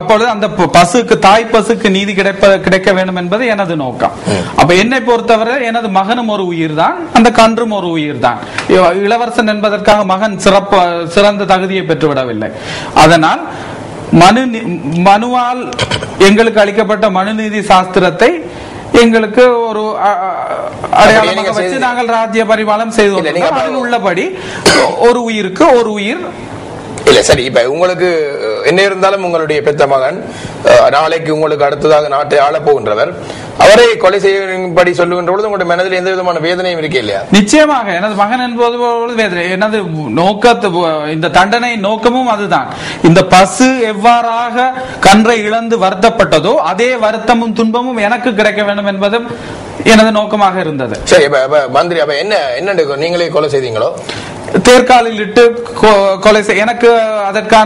அப்பொழுது அந்த ப- பசுக்கு தாய் பசுக்கு நீதி கிடைப்ப கிடைக்க வேண்டும் என்பது எனது நோக்கம் அப்ப என்னை பொறுத்தவரை எனது மகனும் ஒரு உயிர் தான் அந்த கன்றும் ஒரு உயிர் தான் இளவரசன் என்பதற்காக மகன் சிறப்பு சிறந்த தகுதியை பெற்றுவிடவில்லை அதனால் மனு நி- மனுவால் எங்களுக்கு அளிக்கப்பட்ட மனுநீதி சாஸ்திரத்தை எங்களுக்கு ஒரு அ- அ- அடையாளமாக நீங்க வச்சு செய்து- நாங்கள் ராஜ்ய பரிபாலம் செய்து இல்ல, நீங்க கொண்டிருக்கிறோம். அதில் உள்ளபடி ஒரு உயிருக்கு ஒரு உயிர் இல்ல சரி இப்ப உங்களுக்கு அஹ், என்ன இருந்தாலும் உங்களுடைய பெத்த மகன் அஹ், நாளைக்கு உங்களுக்கு அடுத்ததாக நாட்டை ஆளப் போகின்றவர் அவரை கொலை செய்யும்படி சொல்லுகின்ற பொழுது உங்களுடைய மனதில் எந்த விதமான வேதனையும் இருக்கே இல்லையா நிச்சயமாக எனது மகன் என்பது போல வேதனை. எனது நோக்கத்து இந்த தண்டனை நோக்கமும் அதுதான் இந்த பசு எவ்வாறாக கன்றை இழந்து வருத்தப்பட்டதோ அதே வருத்தமும் துன்பமும் எனக்கு கிடைக்க வேண்டும் என்பதும் எனது நோக்கமாக இருந்தது சரி இப்ப இப்ப மந்திரி அப்ப என்ன என்ன நீங்களே கொலை செய்தீங்களோ தேர்காலில் இட்டு கொ- கொலை செய் எனக்கு அதற்கான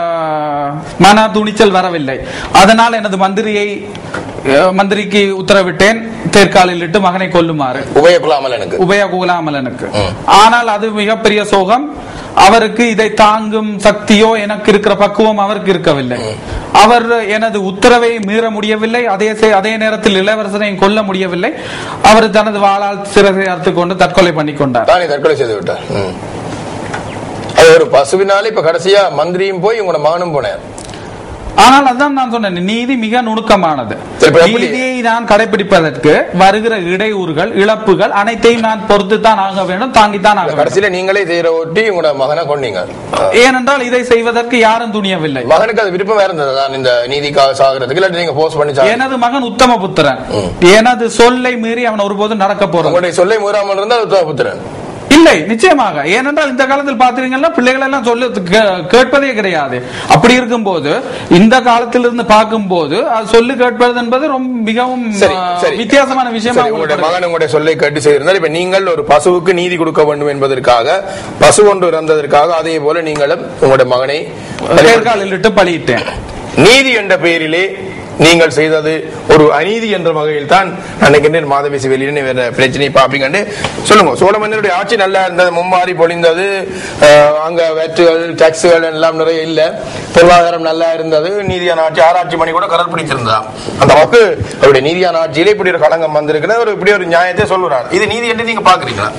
மன துணிச்சல் வரவில்லை அதனால் எனது மந்திரியை அஹ், மந்திரிக்கு உத்தரவிட்டேன் தேர்காலில் இட்டு மகனை கொல்லுமாறு உபயோகலாமல் எனக்கு உபய குலாமலனுக்கு ம். ஆனால் அது மிகப்பெரிய சோகம் அவருக்கு இதை தாங்கும் சக்தியோ எனக்கு இருக்கிற பக்குவம் அவருக்கு இருக்கவில்லை அவர் எனது உத்தரவை மீற முடியவில்லை அதே சே- அதே நேரத்தில் இளவரசனையும் கொல்ல முடியவில்லை அவர் தனது வாளால் சிறகை அறுத்துக் கொண்டு தற்கொலை பண்ணிக் கொண்டார் தானே தற்கொலை செய்து விட்டார் ம். அது ஒரு பசுவினாலே இப்ப கடைசியா மந்திரியும் போய் உங்களோட மகனும் போனார் ஆனால் அதான் நான் சொன்னேன் நீதி மிக நுணுக்கமானது சரி, இப்ப எப்படி? நீதியை நான் கடைபிடிப்பதற்கு வருகிற இடையூறுகள் இழப்புகள் அனைத்தையும் நான் பொறுத்துத்தான் ஆக வேண்டும் தாங்கித்தான் ஆக வேண்டும் கடைசியில நீங்களே செய்யற ஒட்டி உங்களோட மகனை கொன்னீங்க ஏனென்றால் இதை செய்வதற்கு யாரும் துணியவில்லை மகனுக்கு அது விருப்பம் இருந்தது தான் இந்த நீதிக்காக சாகிறதுக்கு இல்லாட்டி நீங்க போஸ்ட் பண்ணி சாக எனது மகன் உத்தம புத்திரன் ம். எனது சொல்லை மீறி அவன் ஒருபோதும் நடக்க போறது உங்களுடைய சொல்லை மூறாமல் இருந்தால் உத்தம புத்திரன் இல்லை நிச்சயமாக ஏனென்றால் இந்த காலத்தில் பாத்தீங்கன்னா பிள்ளைகள் எல்லாம் சொல்லு கே- கேட்பதே கிடையாது அப்படி இருக்கும்போது இந்த காலத்திலிருந்து பார்க்கும்போது அது சொல்லு கேட்பது என்பது ரொம்ப மிகவும் சரி ஆ, சரி வித்தியாசமான விஷயமா சரி, உங்களுடைய உங்களுக்கு மகன் உங்களுடைய சொல்லை கேட்டு செய்திருந்தால் இப்ப நீங்கள் ஒரு பசுவுக்கு நீதி கொடுக்க வேண்டும் என்பதற்காக பசு ஒன்று இறந்ததற்காக அதே போல நீங்களும் உங்களுடைய மகனை தேர்காலில் இட்டு பலியிட்டேன் நீதி என்ற பெயரிலே நீங்கள் செய்தது ஒரு அநீதி என்ற வகையில் தான் நினைக்கின்றேன் மாதவிசி வெளியில வேற பிரச்சனையை பாப்பீங்கன்னு சொல்லுங்க சோழ மன்னருடைய ஆட்சி நல்லா இருந்தது மும்மாறி பொழிந்தது அஹ், அங்க வேற்றுகள் டாக்ஸுகள் எல்லாம் நிறைய இல்ல பொருளாதாரம் நல்லா இருந்தது நீதியான ஆட்சி ஆராய்ச்சி மணி கூட கடல் பிடிச்சிருந்தா அந்த வாக்கு அவருடைய நீதியான ஆட்சியிலே இப்படி ஒரு களங்கம் வந்திருக்குன்னு ஒரு இப்படி ஒரு நியாயத்தை சொல்லுறார் இது நீதி என்று நீங்க பாக்குறீங்களா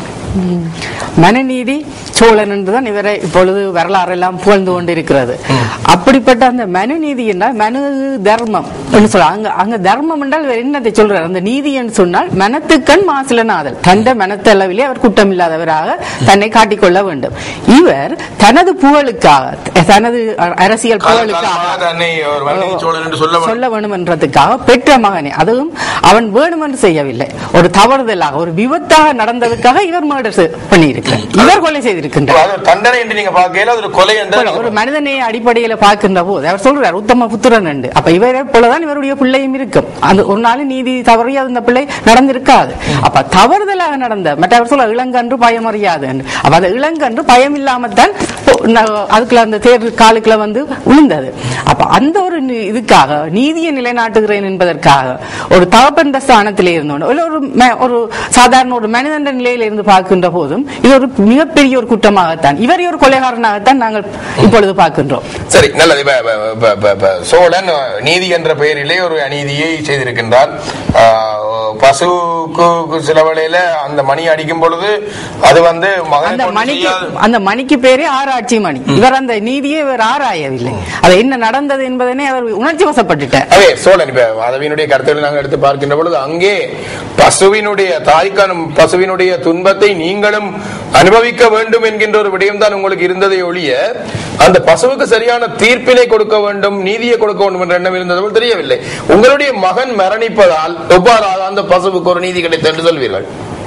மனுநீதி சோழன் என்றுதான் இவரை இப்பொழுது வரலாறு எல்லாம் புகழ்ந்து கொண்டிருக்கிறது அப்படிப்பட்ட அந்த மனுநீதி என்றால் மனு தர்மம் என்று சொல்ல அங்க அங்க தர்மம் என்றால் இவர் என்னத்தை சொல்றார் அந்த நீதி என்று சொன்னால் மனத்துக்கண் மாசிலனாதல் தண்ட மனத்தளவிலே அவர் குற்றம் இல்லாதவராக தன்னை காட்டிக்கொள்ள வேண்டும் இவர் தனது புகழுக்காக தனது அரசியல் புகழுக்காக காலகாலமாக தன்னை ஒரு வன்னிய சோழன் என்று சொல்ல சொல்ல வேண்டும் என்றதுக்காக பெற்ற மகனை அதுவும் அவன் வேணுமென்று செய்யவில்லை ஒரு தவறுதலாக ஒரு விபத்தாக நடந்ததுக்காக இவர் மர்டர் பண்ணியிருக்கிறார் இவர் கொலை செய்திருக்கின்றார் அது ஒரு தண்டனை என்று நீங்க பார்க்கையில அது ஒரு கொலை என்று ஒரு- ஒரு மனிதனை அடிப்படையில பார்க்கின்ற போது அவர் சொல்றார் உத்தம புத்திரன் என்று அப்ப இவரை போலதான் இவருடைய பிள்ளையும் இருக்கும் அந்த ஒரு நாள் நீதி தவறி அந்த பிள்ளை நடந்திருக்காது அப்ப தவறுதலாக நடந்த மற்றவர் சொல்ல இளங்கன்று பயம் அறியாது என்று அப்ப அந்த இளங்கன்று பயம் இல்லாமத்தான் போ- ந- அதுக்குள்ள அந்த தேர் காலுக்குள்ள வந்து விழுந்தது அப்ப அந்த ஒரு நி- இதுக்காக நீதியை நிலைநாட்டுகிறேன் என்பதற்காக ஒரு தகப்பந்த ஸ்தானத்திலே இருந்தோம் இல்ல ஒரு ம- ஒரு சாதாரண ஒரு மனிதன் நிலையில இருந்து பார்க்கின்ற போதும் இது ஒரு மிகப்பெரிய ஒரு குற்றமாகத்தான் இவரை ஒரு கொலைகாரனாகத்தான் நாங்கள் இப்பொழுது பார்க்கின்றோம் சரி நல்லது இப்ப- இப்ப- இப்ப- இப்ப- இப்ப சோழன் நீதி என்ற பெயரிலே ஒரு அநீதியை செய்திருக்கின்றார் ஆஹ், பசுக்கு சில வேளையில அந்த மணி அடிக்கும் பொழுது அது வந்து மகனை அந்த கொண்டு மணிக்கு செய்யாது. அந்த மணிக்கு பேரே ஆராய்ச்சி மணி இவர் அந்த நீதியை இவர் ஆராயவில்லை அது என்ன நடந்தது என்பதனை அவர் உணர்ச்சி வசப்பட்டுட்டார் அதே சோழன் இப்ப மாதவியினுடைய கருத்துக்களை நாங்கள் எடுத்து பார்க்கின்ற பொழுது அங்கே பசுவினுடைய தாய்க்கானும் பசுவினுடைய துன்பத்தை நீங்களும் அனுபவிக்க வேண்டும் என்கின்ற ஒரு விடயம் தான் உங்களுக்கு இருந்ததை ஒழிய அந்த பசுவுக்கு சரியான தீர்ப்பினை கொடுக்க வேண்டும் நீதியை கொடுக்க வேண்டும் என்ற எண்ணம் இருந்தது போல் தெரியவில்லை உங்களுடைய மகன் மரணிப்பதால் எவ்வாறாக அந்த பசுவுக்கு ஒரு நீதி கிடைத்தது என்று சொல்வீர்கள்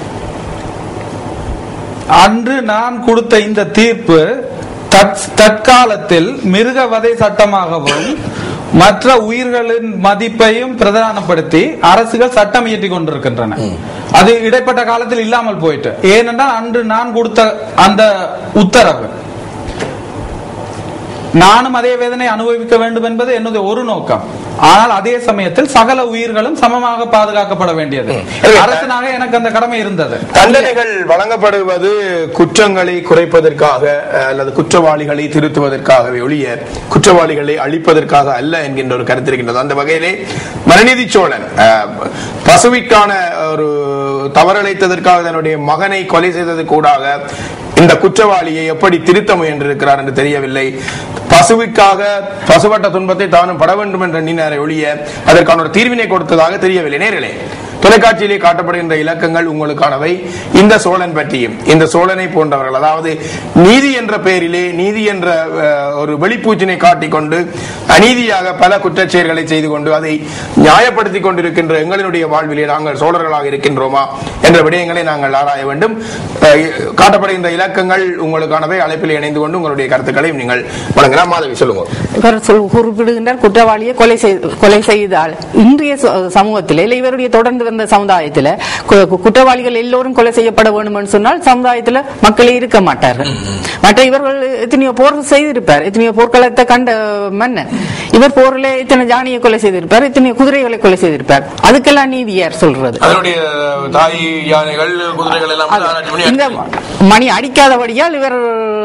அன்று நான் கொடுத்த இந்த தீர்ப்பு தற்- தற்காலத்தில் மிருகவதை சட்டமாகவும் மற்ற உயிர்களின் மதிப்பையும் பிரதானப்படுத்தி அரசுகள் சட்டம் இயற்றி கொண்டிருக்கின்றன அது இடைப்பட்ட காலத்தில் இல்லாமல் போயிட்டு ஏனென்றால் அன்று நான் கொடுத்த அந்த உத்தரவு நானும் அதே வேதனை அனுபவிக்க வேண்டும் என்பது என்னுடைய ஒரு நோக்கம் ஆனால் அதே சமயத்தில் சகல உயிர்களும் சமமாக பாதுகாக்கப்பட வேண்டியது அரசனாக எனக்கு அந்த கடமை இருந்தது தண்டனைகள் வழங்கப்படுவது குற்றங்களை குறைப்பதற்காக அஹ், அல்லது குற்றவாளிகளை திருத்துவதற்காகவே ஒழிய குற்றவாளிகளை அழிப்பதற்காக அல்ல என்கின்ற ஒரு கருத்து இருக்கின்றது அந்த வகையிலே மனுநீதி சோழன் அஹ், பசுவிற்கான ஒரு தவறழைத்ததற்காக தன்னுடைய மகனை கொலை செய்தது கூடாக இந்த குற்றவாளியை எப்படி திருத்த முயன்றிருக்கிறார் என்று தெரியவில்லை பசுவிற்காக பசுபட்ட துன்பத்தை தானும் பட வேண்டும் என்ற எண்ணினாரை ஒழிய அதற்கான ஒரு தீர்வினை கொடுத்ததாக தெரியவில்லை நேரிலே தொலைக்காட்சியிலே காட்டப்படுகின்ற இலக்கங்கள் உங்களுக்கானவை இந்த சோழன் பற்றியும் இந்த சோழனை போன்றவர்கள் அதாவது நீதி என்ற பெயரிலே நீதி என்ற அஹ், ஒரு வெளிப்பூச்சினை காட்டிக்கொண்டு அநீதியாக பல குற்றச்செயல்களை செய்து கொண்டு அதை நியாயப்படுத்திக் கொண்டிருக்கின்ற எங்களினுடைய வாழ்விலே நாங்கள் சோழர்களாக இருக்கின்றோமா என்ற விடயங்களை நாங்கள் ஆராய வேண்டும் அஹ், காட்டப்படுகின்ற இலக்கங்கள் உங்களுக்கானவை அழைப்பில் இணைந்து கொண்டு உங்களுடைய கருத்துக்களையும் நீங்கள் வழங்கலாம் மாதவி சொல்லுங்க இவர் சொல் குறிப்பிடுகின்றார் குற்றவாளியை கொலை செய்து கொலை செய்தால் இன்றைய ச- சமூகத்தில் இல்லை இவருடைய தொடர்ந்து வந்த சமுதாயத்தில் கு- கு- குற்றவாளிகள் எல்லோரும் கொலை செய்யப்பட வேண்டும் என்று சொன்னால் சமுதாயத்தில் மக்களே இருக்க மாட்டார்கள் மற்ற இவர்கள் எத்தனையோ போர் செய்திருப்பார் எத்தனையோ போர்க்களத்தை கண்ட மன்னன் இவர் போரில் இத்தனை ஜானியை கொலை செய்திருப்பார் இத்தனை குதிரைகளை கொலை செய்திருப்பார் அதுக்கெல்லாம் நீதி யார் சொல்றது அதனுடைய தாய் யானைகள் குதிரைகள் எல்லாம் ஆராய்ச்சி பண்ணி இந்த மணி அடிக்காதபடியால் இவர்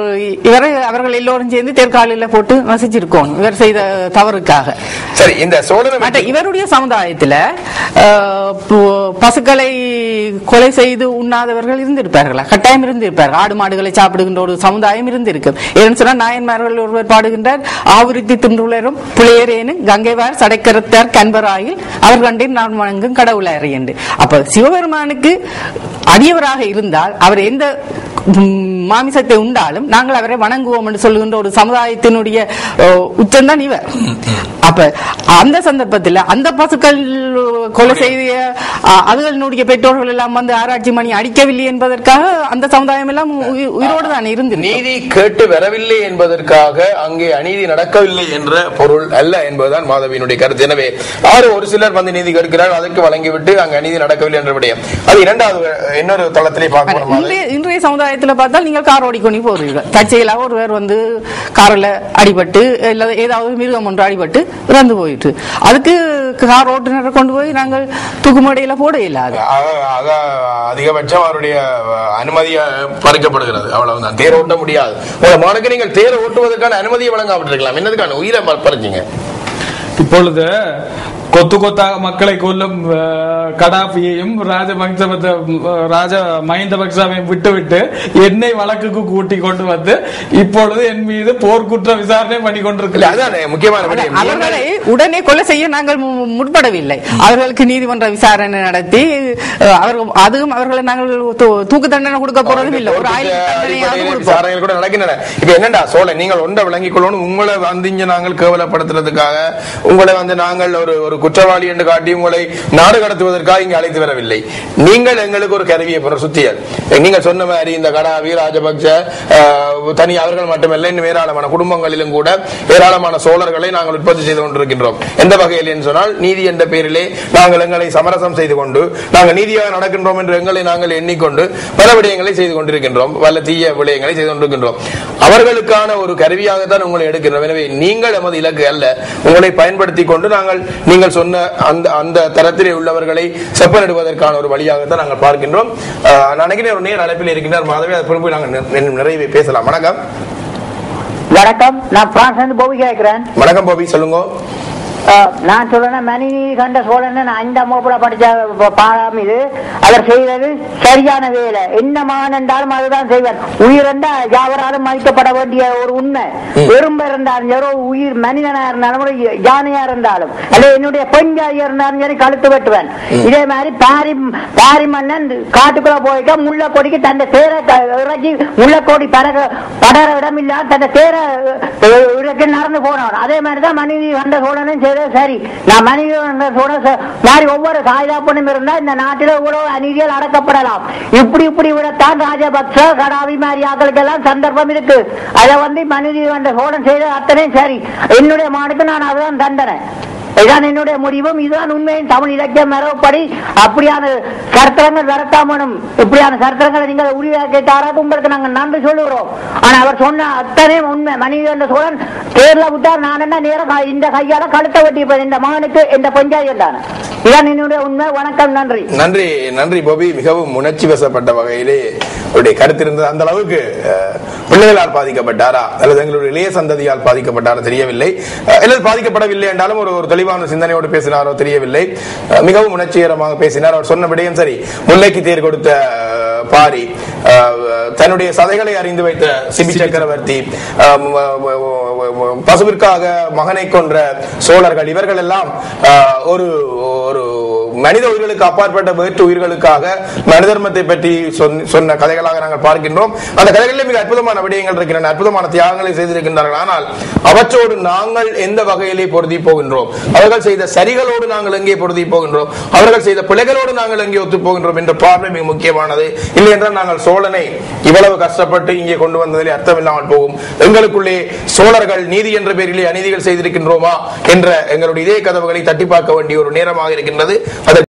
இவரை அவர்கள் எல்லோரும் சேர்ந்து தேர்காலில போட்டு நசிச்சிருக்கோம் இவர் செய்த தவறுக்காக சரி இந்த சோழனை மற்ற இவருடைய சமுதாயத்துல அஹ், பு- பசுக்களை கொலை செய்து உண்ணாதவர்கள் இருந்திருப்பார்களா கட்டாயம் இருந்திருப்பார்கள் ஆடு மாடுகளை சாப்பிடுகின்ற ஒரு சமுதாயம் இருந்திருக்கு ஏன்னு சொன்னா நாயன்மார்கள் ஒருவர் பாடுகின்றார் ஆவிருத்தி தின்றுளரும் புலையரேனும் கங்கைவார் சடைக்கரத்தார் கண்பராயில் அவர் கண்டேன் நான் வணங்கும் கடவுளாரி என்று அப்ப சிவபெருமானுக்கு அடியவராக இருந்தால் அவர் எந்த ம், மாமிசத்தை உண்டாலும் நாங்கள் அவரை வணங்குவோம் என்று சொல்லுகின்ற ஒரு சமுதாயத்தினுடைய அஹ், உச்சம்தான் இவர் அப்ப அந்த சந்தர்ப்பத்தில் அந்த பசுக்கள் கொலை செய்த அஹ், அதுகளினுடைய பெற்றோர்கள் எல்லாம் வந்து ஆராய்ச்சி மணி அடிக்கவில்லை என்பதற்காக அந்த சமுதாயம் எல்லாம் உயி- உயிரோடு தான் இருந்து நீதி கேட்டு வரவில்லை என்பதற்காக அங்கே அநீதி நடக்கவில்லை என்ற பொருள் அல்ல என்பதுதான் மாதவியினுடைய கருத்து எனவே ஆறு ஒரு சிலர் வந்து நீதி கேட்கிறார் அதற்கு வழங்கிவிட்டு அங்கு அநீதி நடக்கவில்லை என்ற விடயம் அது இரண்டாவது இன்னொரு தளத்திலே பார்க்கணும் மாதவி. இன்றைய இன்றைய சமுதாயத்துல பார்த்தால் நீங்கள் கார் ஓடிக்கொண்டு போறீர்கள் தற்செயலாக ஒருவர் வந்து காரில் அடிபட்டு இல்ல ஏதாவது மிருகம் ஒன்று அடிபட்டு இறந்து போயிட்டு அதுக்கு கார் ஓட்டுநரை கொண்டு போய் நாங்கள் தூக்குமடையில போட இயலாது ஆக- ஆக அதிகபட்சம் அவருடைய அனுமதி பறிக்கப்படுகிறது அவ்வளவுதான் தேர் ஓட்ட முடியாது உங்க மகனுக்கு நீங்கள் தேர் ஓட்டுவதற்கான அனுமதியை வழங்காவிட்டிருக்கலாம் என்னதுக்கான உயிரை ப- பறிச்சீங்க இப்பொழுது கொத்து கொத்தாக மக்களை கொல்லும் அஹ், கடாபியையும் ராஜபக்ச ராஜ மஹிந்தபக்சாவையும் விட்டுவிட்டு என்னை வழக்குக்கு கூட்டி கொண்டு வந்து இப்பொழுது என் மீது போர்க்குற்ற விசாரணை பண்ணி இல்ல கொண்டிருக்கிறார் அதானே முக்கியமான விடயம் அவர்களை உடனே கொலை செய்ய நாங்கள் மு- முற்படவில்லை அவர்களுக்கு நீதிமன்ற விசாரணை நடத்தி அஹ், அவர்கள் அதுவும் அவர்களை நாங்கள் தூ- தூக்கு தண்டனை கொடுக்க போறதும் இல்லை ஒரு ஆயுள் தண்டனையாவது அடிப்படையில் கொடுப்போம் விசாரணைகள் கூட நடக்கின்றன இப்ப என்னடா சோழ நீங்கள் ஒன்றை விளங்கிக் கொள்ளணும் உங்களை வந்து இங்க நாங்கள் கேவலப்படுத்துறதுக்காக உங்களை வந்து நாங்கள் ஒரு ஒரு குற்றவாளி என்று காட்டி உங்களை நாடு கடத்துவதற்காக இங்க அழைத்து வரவில்லை நீங்கள் எங்களுக்கு ஒரு கருவியை போற சுத்தியல் நீங்க சொன்ன மாதிரி இந்த கடாவி ராஜபக்ச ஆஹ், தனி அவர்கள் மட்டுமல்ல இன்னும் ஏராளமான குடும்பங்களிலும் கூட ஏராளமான சோழர்களை நாங்கள் உற்பத்தி செய்து கொண்டிருக்கின்றோம் எந்த வகையில் என்று சொன்னால் நீதி என்ற பெயரிலே நாங்கள் எங்களை சமரசம் செய்து கொண்டு நாங்கள் நீதியாக நடக்கின்றோம் என்று எங்களை நாங்கள் எண்ணிக்கொண்டு பல விடயங்களை செய்து கொண்டிருக்கின்றோம் பல தீய விடயங்களை செய்து கொண்டிருக்கின்றோம் அவர்களுக்கான ஒரு கருவியாகத்தான் உங்களை எடுக்கின்றோம் எனவே நீங்கள் எமது இலக்கு அல்ல உங்களை பயன்படுத்தி கொண்டு நாங்கள் நீங்கள் சொன்ன அந்த அந்த தரத்திலே உள்ளவர்களை செப்பனிடுவதற்கான ஒரு வழியாகத்தான் நாங்கள் பார்க்கின்றோம் ஆஹ், நான் நினைக்கிறேன் ஒரு நேர் அழைப்பில் இருக்கின்றார் மாதவி அது பிறகு நாங்கள் நி- நிறைவே பேசலாம் வணக்கம் வணக்கம் நான் பிரான்ஸ் இருந்து போவி கேட்கிறேன் வணக்கம் பாபி சொல்லுங்க அஹ், நான் சொல்றேன் மணிநீதி கண்ட சோழன் நான் ஐந்து அம்மாப்புல படிச்ச ப- பாடம் இது அவர் செய்தது சரியான வேலை என்ன மகன் என்றாலும் அதுதான் செய்வார் உயிரெண்டா யாவராலும் மதிக்கப்பட வேண்டிய ஒரு உண்மை எறும்பு இருந்தாலும் யாரோ உயிர் மனிதனா இருந்தாலும் ஒரு யானையா இருந்தாலும் அல்ல என்னுடைய பெண் ஜாதியா இருந்தாலும் சரி கழுத்து வெட்டுவேன் இதே மாதிரி பாரி பாரி மன்னன் காட்டுக்குள்ள போயிட்டா முள்ள கொடிக்கு தன் தேரை க- இறக்கி முள்ளக்கோடி படக படர இடம் இல்லாம தன் தேரை அஹ், இறக்கி நடந்து போனவன் அதே மாதிரி தான் மனித கண்ட சோழனும் செய்தது சரி நான் மனித கண்ட சோழன் ச- மாதிரி ஒவ்வொரு சாயுதாப்பனும் இருந்தா இந்த நாட்டில இவ்வளவு அநீதிகள் அடக்கப்படலாம் இப்படி இப்படி விடத்தான் ராஜபக்ச கடாவி மாதிரி ஆக்களுக்கெல்லாம் சந்தர்ப்பம் இருக்கு அதை வந்து மனித கண்ட சோழன் செய்த அத்தனையும் சரி என்னுடைய மானுக்கு நான் அதுதான் தண்டனை இதான் என்னுடைய முடிவும் இதுதான் உண்மையின் தமிழ் இலக்கிய மரபுப்படி அப்படியான சரித்திரங்கள் வரத்தாமனும் இப்படியான சரித்திரங்களை நீங்கள் உருவாக்கி தாராது உங்களுக்கு நாங்கள் நன்றி சொல்லுகிறோம் ஆனா அவர் சொன்ன அத்தனை உண்மை மனிதன் சோழன் தேர்ல விட்டார் நான் என்ன நேரம் கா- இந்த கையால கழுத்த வெட்டிப்பேன் இந்த மகனுக்கு இந்த பஞ்சாயத்து தான் இதான் என்னுடைய உண்மை வணக்கம் நன்றி நன்றி நன்றி கோபி மிகவும் உணர்ச்சி வசப்பட்ட வகையிலே அவருடைய கருத்து இருந்தது அந்த அளவுக்கு அஹ், பிள்ளைகளால் பாதிக்கப்பட்டாரா அல்லது எங்களுடைய இளைய சந்ததியால் பாதிக்கப்பட்டாரா தெரியவில்லை அஹ், அல்லது பாதிக்கப்படவில்லை என்றாலும் ஒரு ஒரு தெளிவான சிந்தனையோடு பேசினாரோ தெரியவில்லை அஹ், மிகவும் உணர்ச்சிகரமாக பேசினார் அவர் சொன்ன விடயம் சரி முல்லைக்கு தேர் கொடுத்த அஹ், பாரி அஹ், தன்னுடைய சதைகளை அறிந்து வைத்த சிபி சக்கரவர்த்தி அஹ், ம- ம- ம- பசுவிற்காக மகனை கொன்ற சோழர்கள் இவர்கள் எல்லாம் அஹ், ஒரு ஒரு மனித உயிர்களுக்கு அப்பாற்பட்ட வேற்று உயிர்களுக்காக மனிதர்மத்தை பற்றி சொன்ன- சொன்ன கதைகளாக நாங்கள் பார்க்கின்றோம் அந்த கதைகளில் மிக அற்புதமான விடயங்கள் இருக்கின்றன அற்புதமான தியாகங்களை செய்திருக்கின்றார்கள் ஆனால் அவற்றோடு நாங்கள் எந்த வகையிலே பொருதி போகின்றோம் அவர்கள் செய்த சரிகளோடு நாங்கள் எங்கே பொருதி போகின்றோம் அவர்கள் செய்த பிழைகளோடு நாங்கள் எங்கே ஒத்து போகின்றோம் என்ற பார்வை மிக முக்கியமானது இல்லை என்றால் நாங்கள் சோழனை இவ்வளவு கஷ்டப்பட்டு இங்கே கொண்டு வந்ததிலே அர்த்தம் இல்லாமல் போகும் எங்களுக்குள்ளே சோழர்கள் நீதி என்ற பெயரிலே அநீதிகள் செய்திருக்கின்றோமா என்ற எங்களுடைய இதே கதவுகளை தட்டி பார்க்க வேண்டிய ஒரு நேரமாக இருக்கின்றது அதற்கு